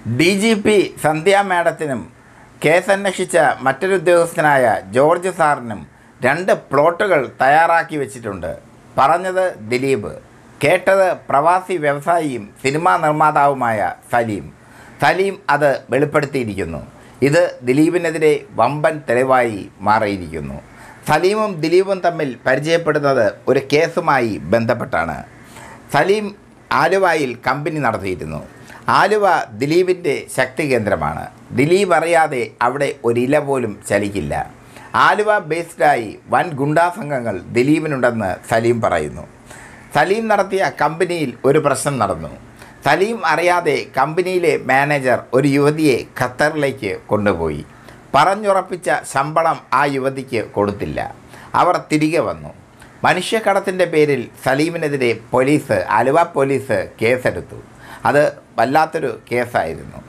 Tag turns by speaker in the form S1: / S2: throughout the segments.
S1: D G P Sandhya മാഡത്തിനും case അന്വേഷിച്ച മറ്റൊരു ഉദ്യോഗസ്ഥനായ ജോർജ് സാറിനും രണ്ട് പ്ലോട്ടുകൾ തയ്യാറാക്കി വെച്ചിട്ടുണ്ട് പറഞ്ഞത് ദിലീപ് കേട്ടത് പ്രവാസി വ്യവസായിയും സിനിമാ നിർമ്മാതാവുമായ സലീം സലീം അത് വെളിപ്പെടുത്തിയിരിക്കുന്നു ഇത് ദിലീപിനെതിരെ വമ്പൻ തെളിവായി മാറിയിരിക്കുന്നു സലീമും ദിലീപും തമ്മിൽ പരിചയപ്പെടുന്നത് ഒരു കേസുമായി ബന്ധപ്പെട്ടാണ് സലീം ആലുവയിൽ കമ്പനി നടത്തിയിരുന്നു ആലുവ ദിലീപിൻ്റെ ശക്തി കേന്ദ്രമാണ് ദിലീപ് അറിയാതെ അവിടെ ഒരില പോലും ചലിക്കില്ല ആലുവ ബേസ്ഡായി വൻ ഗുണ്ടാ സംഘങ്ങൾ ദിലീപിനുണ്ടെന്ന് സലീം പറയുന്നു സലീം നടത്തിയ കമ്പനിയിൽ ഒരു പ്രശ്നം നടന്നു സലീം അറിയാതെ കമ്പനിയിലെ മാനേജർ ഒരു യുവതിയെ ഖത്തറിലേക്ക് കൊണ്ടുപോയി പറഞ്ഞുറപ്പിച്ച ശമ്പളം ആ യുവതിക്ക് കൊടുത്തില്ല അവർ തിരികെ വന്നു മനുഷ്യക്കടത്തിൻ്റെ പേരിൽ സലീമിനെതിരെ പോലീസ് ആലുവ പോലീസ് കേസെടുത്തു അത് വല്ലാത്തൊരു കേസായിരുന്നു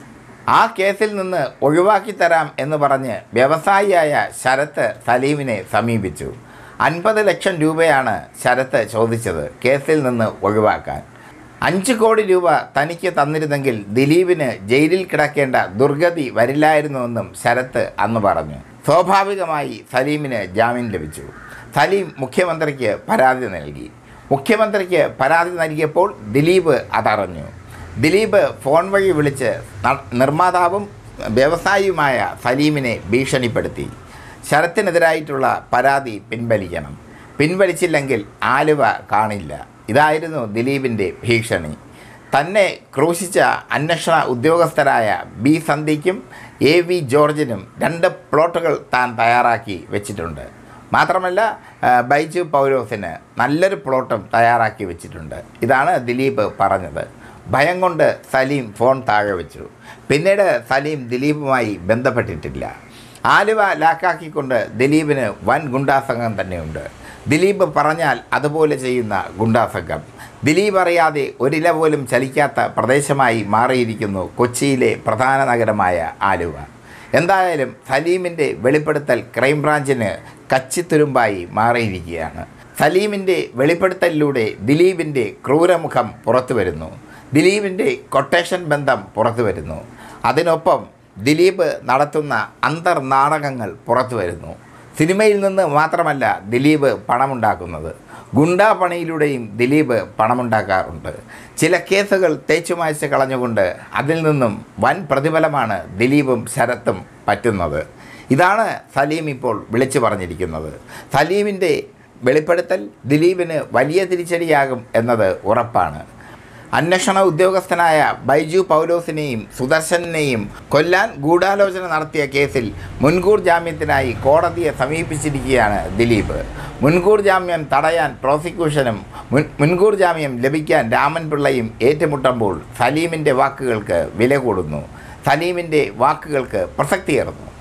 S1: ആ കേസിൽ നിന്ന് ഒഴിവാക്കി തരാം എന്ന് പറഞ്ഞ് വ്യവസായിയായ ശരത്ത് സലീമിനെ സമീപിച്ചു അൻപത് ലക്ഷം രൂപയാണ് ശരത്ത് ചോദിച്ചത് കേസിൽ നിന്ന് ഒഴിവാക്കാൻ അഞ്ച് കോടി രൂപ തനിക്ക് തന്നിരുന്നെങ്കിൽ ദിലീപിന് ജയിലിൽ കിടക്കേണ്ട ദുർഗതി വരില്ലായിരുന്നുവെന്നും ശരത്ത് അന്ന് പറഞ്ഞു സ്വാഭാവികമായി സലീമിന് ജാമ്യം ലഭിച്ചു സലീം മുഖ്യമന്ത്രിക്ക് പരാതി നൽകി മുഖ്യമന്ത്രിക്ക് പരാതി നൽകിയപ്പോൾ ദിലീപ് അതറിഞ്ഞു ദിലീപ് ഫോൺ വഴി വിളിച്ച് ന- നിർമ്മാതാവും വ്യവസായിയുമായ സലീമിനെ ഭീഷണിപ്പെടുത്തി ശരത്തിനെതിരായിട്ടുള്ള പരാതി പിൻവലിക്കണം പിൻവലിച്ചില്ലെങ്കിൽ ആലുവ കാണില്ല ഇതായിരുന്നു ദിലീപിൻ്റെ ഭീഷണി തന്നെ ക്രൂശിച്ച അന്വേഷണ ഉദ്യോഗസ്ഥരായ ബി സന്ധ്യയ്ക്കും എ വി ജോർജിനും രണ്ട് പ്ലോട്ടുകൾ താൻ തയ്യാറാക്കി വെച്ചിട്ടുണ്ട് മാത്രമല്ല ആ, ബൈജു പൗലോസിന് നല്ലൊരു പ്ലോട്ടും തയ്യാറാക്കി വെച്ചിട്ടുണ്ട് ഇതാണ് ദിലീപ് പറഞ്ഞത് ഭയം കൊണ്ട് സലീം ഫോൺ താഴെ വെച്ചു പിന്നീട് സലീം ദിലീപുമായി ബന്ധപ്പെട്ടിട്ടില്ല ആലുവ ലാക്കാക്കിക്കൊണ്ട് ദിലീപിന് വൻ ഗുണ്ടാസംഘം തന്നെയുണ്ട് ദിലീപ് പറഞ്ഞാൽ അതുപോലെ ചെയ്യുന്ന ഗുണ്ടാസംഘം ദിലീപ് അറിയാതെ ഒരില പോലും ചലിക്കാത്ത പ്രദേശമായി മാറിയിരിക്കുന്നു കൊച്ചിയിലെ പ്രധാന നഗരമായ ആലുവ എന്തായാലും സലീമിൻ്റെ വെളിപ്പെടുത്തൽ ക്രൈംബ്രാഞ്ചിന് കച്ചിത്തുരുമ്പായി മാറിയിരിക്കുകയാണ് സലീമിൻ്റെ വെളിപ്പെടുത്തലിലൂടെ ദിലീപിൻ്റെ ക്രൂരമുഖം പുറത്തു വരുന്നു ദിലീപിൻ്റെ കൊട്ടേഷൻ ബന്ധം പുറത്തു വരുന്നു അതിനൊപ്പം ദിലീപ് നടത്തുന്ന അന്തർനാടകങ്ങൾ പുറത്തു വരുന്നു സിനിമയിൽ നിന്ന് മാത്രമല്ല ദിലീപ് പണമുണ്ടാക്കുന്നത് ഗുണ്ടാ പണിയിലൂടെയും ദിലീപ് പണമുണ്ടാക്കാറുണ്ട് ചില കേസുകൾ തേച്ചുമായ്ച്ച് കളഞ്ഞുകൊണ്ട് അതിൽ നിന്നും വൻ പ്രതിഫലമാണ് ദിലീപും ശരത്തും പറ്റുന്നത് ഇതാണ് സലീം ഇപ്പോൾ വിളിച്ചു പറഞ്ഞിരിക്കുന്നത് സലീമിൻ്റെ വെളിപ്പെടുത്തൽ ദിലീപിന് വലിയ തിരിച്ചടിയാകും എന്നത് ഉറപ്പാണ് അന്വേഷണ ഉദ്യോഗസ്ഥനായ ബൈജു പൗലോസിനെയും സുദർശനെയും കൊല്ലാൻ ഗൂഢാലോചന നടത്തിയ കേസിൽ മുൻകൂർ ജാമ്യത്തിനായി കോടതിയെ സമീപിച്ചിരിക്കുകയാണ് ദിലീപ് മുൻകൂർ ജാമ്യം തടയാൻ പ്രോസിക്യൂഷനും മുൻ മുൻകൂർ ജാമ്യം ലഭിക്കാൻ രാമൻ പിള്ളയും ഏറ്റുമുട്ടുമ്പോൾ സലീമിൻ്റെ വാക്കുകൾക്ക് വില കൂടുന്നു സലീമിൻ്റെ വാക്കുകൾക്ക് പ്രസക്തിയേറുന്നു